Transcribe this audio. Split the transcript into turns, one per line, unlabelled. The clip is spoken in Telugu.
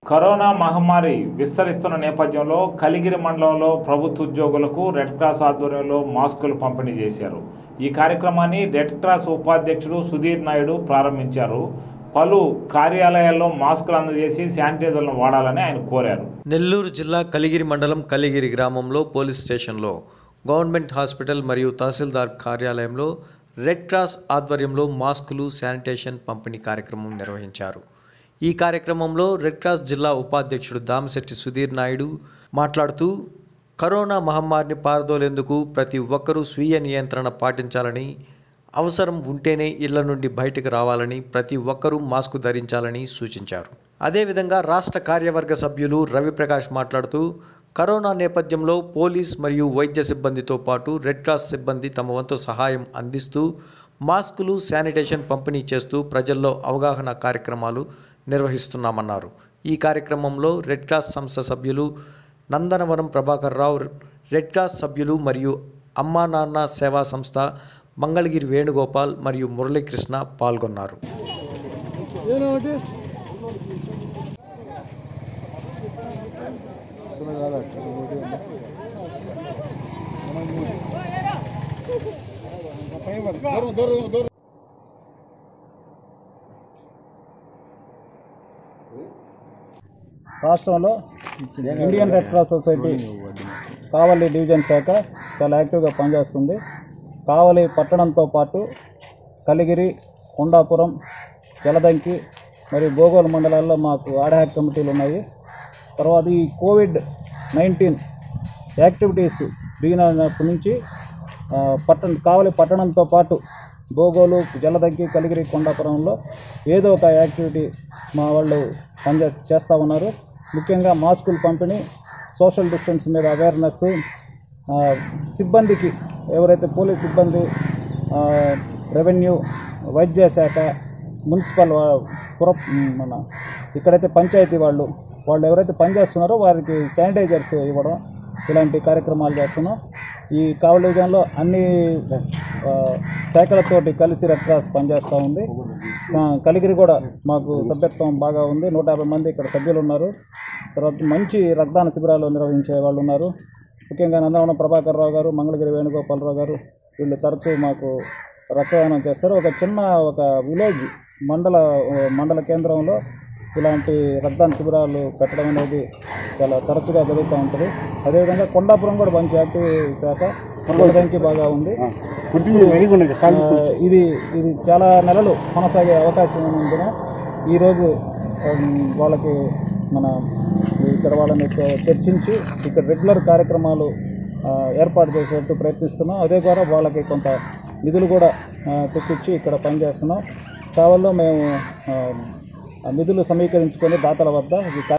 కరోనా మహమ్మారి విస్తరిస్తున్న నేపథ్యంలో కలిగిరి మండలంలో ప్రభుత్వ ఉద్యోగులకు రెడ్ క్రాస్ ఆధ్వర్యంలో మాస్కులు పంపిణీ చేశారు ఈ కార్యక్రమాన్ని రెడ్ క్రాస్ ఉపాధ్యక్షుడు సుధీర్ నాయుడు ప్రారంభించారు పలు కార్యాలయాల్లో మాస్కులు అందజేసి శానిటైజర్లను వాడాలని ఆయన కోరారు
నెల్లూరు జిల్లా కలిగిరి మండలం కలిగిరి గ్రామంలో పోలీస్ స్టేషన్లో గవర్నమెంట్ హాస్పిటల్ మరియు తహసీల్దార్ కార్యాలయంలో రెడ్ క్రాస్ ఆధ్వర్యంలో మాస్కులు శానిటేషన్ పంపిణీ కార్యక్రమం నిర్వహించారు ఈ కార్యక్రమంలో రెడ్ క్రాస్ జిల్లా ఉపాధ్యక్షుడు దామశెట్టి సుధీర్ నాయుడు మాట్లాడుతూ కరోనా మహమ్మారిని పారదోలేందుకు ప్రతి ఒక్కరూ స్వీయ నియంత్రణ పాటించాలని అవసరం ఉంటేనే ఇళ్ల నుండి బయటకు రావాలని ప్రతి ఒక్కరూ మాస్క్ ధరించాలని సూచించారు అదేవిధంగా రాష్ట్ర కార్యవర్గ సభ్యులు రవిప్రకాష్ మాట్లాడుతూ కరోనా నేపథ్యంలో పోలీస్ మరియు వైద్య సిబ్బందితో పాటు రెడ్ క్రాస్ సిబ్బంది తమ వంతు సహాయం అందిస్తూ మాస్కులు శానిటేషన్ పంపిణీ చేస్తూ ప్రజల్లో అవగాహన కార్యక్రమాలు నిర్వహిస్తున్నామన్నారు ఈ కార్యక్రమంలో రెడ్ క్రాస్ సంస్థ సభ్యులు నందనవనం ప్రభాకర్ రావు రెడ్ క్రాస్ సభ్యులు మరియు అమ్మా నాన్న సేవా సంస్థ మంగళగిరి వేణుగోపాల్ మరియు మురళీకృష్ణ పాల్గొన్నారు
రాష్ట్రంలో Indian red cross society Kavali division శాఖ చాలా యాక్టివ్గా పనిచేస్తుంది కావలి పట్టణంతో పాటు కలిగిరి కొండాపురం జలదంకి మరియు గోగోలు మండలాల్లో మాకు ఆడాక్ కమిటీలు ఉన్నాయి తర్వాత ఈ కోవిడ్ నైన్టీన్ యాక్టివిటీస్ దిగినప్పటి నుంచి ఆ, పట్టణ కావలి పట్టణంతో పాటు గోగోలు జలదంకి కలిగిరి కొండాపురంలో ఏదో ఒక యాక్టివిటీ మా వాళ్ళు పనిచే చేస్తూ ఉన్నారు ముఖ్యంగా మాస్కులు పంపిణీ సోషల్ డిస్టెన్స్ మీద అవేర్నెస్ సిబ్బందికి ఎవరైతే పోలీస్ సిబ్బంది ఆ, రెవెన్యూ వైద్య శాఖ మున్సిపల్ వా- పుర మన ఇక్కడైతే పంచాయతీ వాళ్ళు వాళ్ళు ఎవరైతే పనిచేస్తున్నారో వారికి శానిటైజర్స్ ఇవ్వడం ఇలాంటి కార్యక్రమాలు చేస్తున్నాం ఈ కావలి డివిజన్లో అన్ని ఆ, శాఖలతోటి కలిసి రెడ్ క్రాస్ పనిచేస్తూ ఉంది ఆ, కలిగిరి కూడా మాకు సభ్యత్వం బాగా ఉంది నూట యాభై మంది ఇక్కడ సభ్యులు ఉన్నారు తర్వాత మంచి రక్తదాన శిబిరాలు నిర్వహించే వాళ్ళు ఉన్నారు ముఖ్యంగా నందవనం ప్రభాకర్ రావు గారు మంగళగిరి వేణుగోపాలరావు గారు వీళ్ళు తరచూ మాకు రక్తదానం చేస్తారు ఒక చిన్న ఒక విలేజ్ మండల మండల కేంద్రంలో ఇలాంటి రక్తదాన శిబిరాలు పెట్టడం అనేది చాలా తరచుగా జరుగుతూ ఉంటుంది అదేవిధంగా కొండాపురం కూడా మంచి యాక్టివ్ శాఖ కొనడానికి బాగా ఉంది ఆ, ఇది ఇది చాలా నెలలు కొనసాగే అవకాశం ఉన్నందున ఈరోజు ఉమ్, వాళ్ళకి మన ఇక్కడ వాళ్ళని చ- చర్చించి ఇక్కడ రెగ్యులర్ కార్యక్రమాలు ఆ, ఏర్పాటు చేసేట్టు ప్రయత్నిస్తున్నాం అదే ద్వారా వాళ్ళకి కొంత నిధులు కూడా ఆ, తెప్పించి ఇక్కడ పనిచేస్తున్నాం కావాలో మేము ఆ, ఆ నిధులు సమీకరించుకొని దాతల వద్ద ఈ